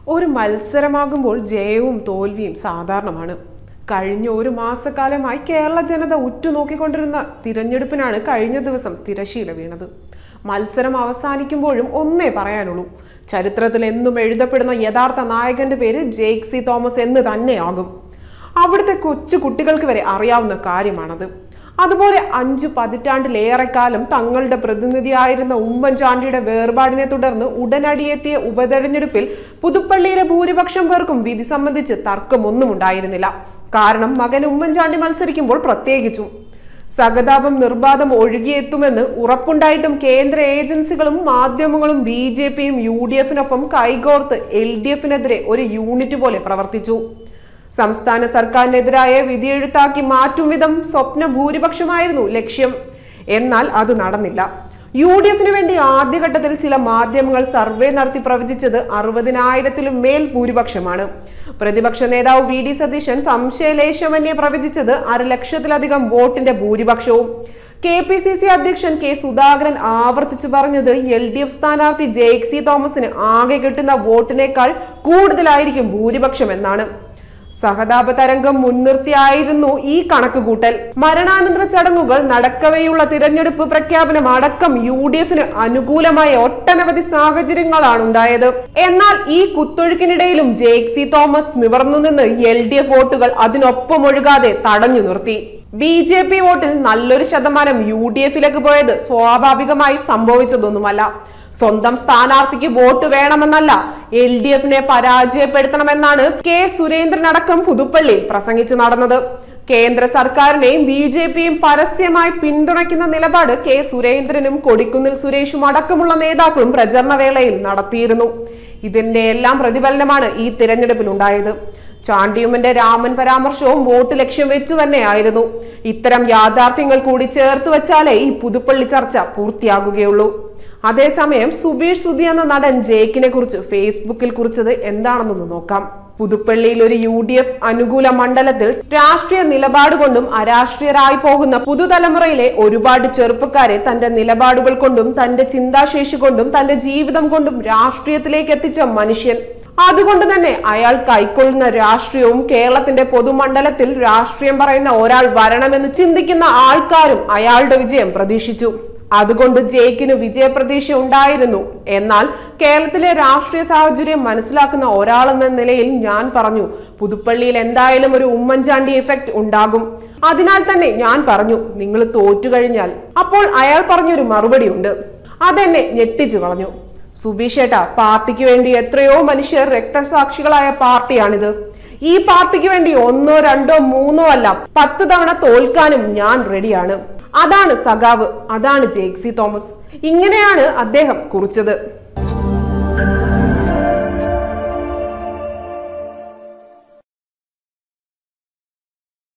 ഒരു മത്സരമാകുമ്പോൾ ജയവും തോൽവിയും സാധാരണമാണ് കഴിഞ്ഞ ഒരു മാസക്കാലമായി കേരള ജനത ഉറ്റുനോക്കിക്കൊണ്ടിരുന്ന തിരഞ്ഞെടുപ്പിനാണ് കഴിഞ്ഞ ദിവസം തിരശീല വീണത് മത്സരം അവസാനിക്കുമ്പോഴും ഒന്നേ പറയാനുള്ളൂ ചരിത്രത്തിൽ എന്നും എഴുതപ്പെടുന്ന യഥാർത്ഥ നായകന്റെ പേര് ജെയ്ക് സി തോമസ് എന്ന് തന്നെയാകും അവിടുത്തെ കൊച്ചു കുട്ടികൾക്ക് വരെ അറിയാവുന്ന കാര്യമാണത് അതുപോലെ അഞ്ചു പതിറ്റാണ്ടിലേറെക്കാലം തങ്ങളുടെ പ്രതിനിധിയായിരുന്ന ഉമ്മൻചാണ്ടിയുടെ വേർപാടിനെ തുടർന്ന് ഉടനടിയെത്തിയ ഉപതെരഞ്ഞെടുപ്പിൽ പുതുപ്പള്ളിയിലെ ഭൂരിപക്ഷം പേർക്കും വിധി സംബന്ധിച്ച് തർക്കമൊന്നും ഉണ്ടായിരുന്നില്ല കാരണം മകൻ ഉമ്മൻചാണ്ടി മത്സരിക്കുമ്പോൾ പ്രത്യേകിച്ചും സഹതാപം നിർബാധം ഒഴുകിയെത്തുമെന്ന് ഉറപ്പുണ്ടായിട്ടും കേന്ദ്ര ഏജൻസികളും മാധ്യമങ്ങളും ബി ജെ പിയും യു ഡി എഫിനൊപ്പം കൈകോർത്ത് എൽ ഡി എഫിനെതിരെ ഒരു യൂണിറ്റ് പോലെ പ്രവർത്തിച്ചു സംസ്ഥാന സർക്കാരിനെതിരായ വിധിയെഴുത്താക്കി മാറ്റും വിധം സ്വപ്ന ഭൂരിപക്ഷമായിരുന്നു ലക്ഷ്യം എന്നാൽ അത് നടന്നില്ല യു ഡി എഫിന് വേണ്ടി ആദ്യഘട്ടത്തിൽ ചില മാധ്യമങ്ങൾ സർവേ നടത്തി പ്രവചിച്ചത് അറുപതിനായിരത്തിലും മേൽ ഭൂരിപക്ഷമാണ് പ്രതിപക്ഷ നേതാവ് വി ഡി സതീശൻ സംശയലേശമന്യെ പ്രവചിച്ചത് അരലക്ഷത്തിലധികം വോട്ടിന്റെ ഭൂരിപക്ഷവും കെ പി സി സി അധ്യക്ഷൻ കെ സുധാകരൻ ആവർത്തിച്ചു പറഞ്ഞത് എൽ ഡി എഫ് സ്ഥാനാർത്ഥി ജെയ്ക് സി തോമസിന് ആകെ കിട്ടുന്ന വോട്ടിനേക്കാൾ കൂടുതലായിരിക്കും ഭൂരിപക്ഷം എന്നാണ് സഹതാപ തരംഗം മുൻനിർത്തിയായിരുന്നു ഈ കണക്കുകൂട്ടൽ മരണാനന്തര ചടങ്ങുകൾ നടക്കവെയുള്ള തിരഞ്ഞെടുപ്പ് പ്രഖ്യാപനം അടക്കം യു ഡി എഫിന് അനുകൂലമായ ഒട്ടനവധി സാഹചര്യങ്ങളാണ് ഉണ്ടായത് എന്നാൽ ഈ കുത്തൊഴുക്കിനിടയിലും ജെയ്ക് സി തോമസ് നിവർന്നു നിന്ന് എൽ ഡി എഫ് വോട്ടുകൾ അതിനൊപ്പം ഒഴുകാതെ തടഞ്ഞു നിർത്തി ബി ജെ പി വോട്ടിൽ നല്ലൊരു ശതമാനം യു ഡി എഫിലേക്ക് പോയത് സ്വാഭാവികമായി സംഭവിച്ചതൊന്നുമല്ല സ്വന്തം സ്ഥാനാർത്ഥിക്ക് വോട്ട് വേണമെന്നല്ല എൽ ഡി എഫിനെ പരാജയപ്പെടുത്തണമെന്നാണ് കെ സുരേന്ദ്രൻ അടക്കം പുതുപ്പള്ളിയിൽ പ്രസംഗിച്ചു നടന്നത് കേന്ദ്ര സർക്കാരിനെയും ബി ജെ പിയും പരസ്യമായി പിന്തുണയ്ക്കുന്ന നിലപാട് കെ സുരേന്ദ്രനും കൊടിക്കുന്നിൽ സുരേഷും അടക്കമുള്ള നേതാക്കളും പ്രചരണ വേളയിൽ നടത്തിയിരുന്നു ഇതിന്റെ എല്ലാം പ്രതിഫലനമാണ് ഈ തിരഞ്ഞെടുപ്പിൽ ഉണ്ടായത് ചാണ്ടിയുമ്മന്റെ രാമൻ പരാമർശവും വോട്ട് ലക്ഷ്യം വെച്ചു തന്നെയായിരുന്നു ഇത്തരം യാഥാർത്ഥ്യങ്ങൾ കൂടി ചേർത്ത് വെച്ചാലേ ഈ പുതുപ്പള്ളി ചർച്ച പൂർത്തിയാകുകയുള്ളൂ അതേസമയം സുബീഷ് സുധി എന്ന നടൻ ജേക്കിനെ കുറിച്ച് ഫേസ്ബുക്കിൽ കുറിച്ചത് എന്താണെന്നൊന്ന് നോക്കാം പുതുപ്പള്ളിയിൽ ഒരു യു ഡി എഫ് അനുകൂല മണ്ഡലത്തിൽ രാഷ്ട്രീയ നിലപാട് കൊണ്ടും അരാഷ്ട്രീയരായി പോകുന്ന പുതുതലമുറയിലെ ഒരുപാട് ചെറുപ്പക്കാരെ തന്റെ നിലപാടുകൾ കൊണ്ടും തന്റെ ചിന്താശേഷി കൊണ്ടും തന്റെ ജീവിതം കൊണ്ടും രാഷ്ട്രീയത്തിലേക്ക് എത്തിച്ച മനുഷ്യൻ അതുകൊണ്ട് തന്നെ അയാൾ കൈക്കൊള്ളുന്ന രാഷ്ട്രീയവും കേരളത്തിന്റെ പൊതുമണ്ഡലത്തിൽ രാഷ്ട്രീയം പറയുന്ന ഒരാൾ വരണമെന്ന് ചിന്തിക്കുന്ന ആൾക്കാരും അയാളുടെ വിജയം പ്രതീക്ഷിച്ചു അതുകൊണ്ട് ജയിക്കിന് വിജയപ്രതീക്ഷ ഉണ്ടായിരുന്നു എന്നാൽ കേരളത്തിലെ രാഷ്ട്രീയ സാഹചര്യം മനസ്സിലാക്കുന്ന ഒരാളെന്ന നിലയിൽ ഞാൻ പറഞ്ഞു പുതുപ്പള്ളിയിൽ എന്തായാലും ഒരു ഉമ്മൻചാണ്ടി എഫക്റ്റ് ഉണ്ടാകും അതിനാൽ തന്നെ ഞാൻ പറഞ്ഞു നിങ്ങൾ തോറ്റു കഴിഞ്ഞാൽ അപ്പോൾ അയാൾ പറഞ്ഞൊരു മറുപടി ഉണ്ട് അതെന്നെ ഞെട്ടിച്ചു കളഞ്ഞു സുബീഷേട്ട പാർട്ടിക്ക് വേണ്ടി എത്രയോ മനുഷ്യർ രക്തസാക്ഷികളായ പാർട്ടിയാണിത് ഈ പാർട്ടിക്ക് വേണ്ടി ഒന്നോ രണ്ടോ മൂന്നോ അല്ല പത്ത് തവണ തോൽക്കാനും ഞാൻ റെഡിയാണ് അതാണ് സഖാവ് അതാണ് ജേക്സി തോമസ് ഇങ്ങനെയാണ് അദ്ദേഹം കുറിച്ചത്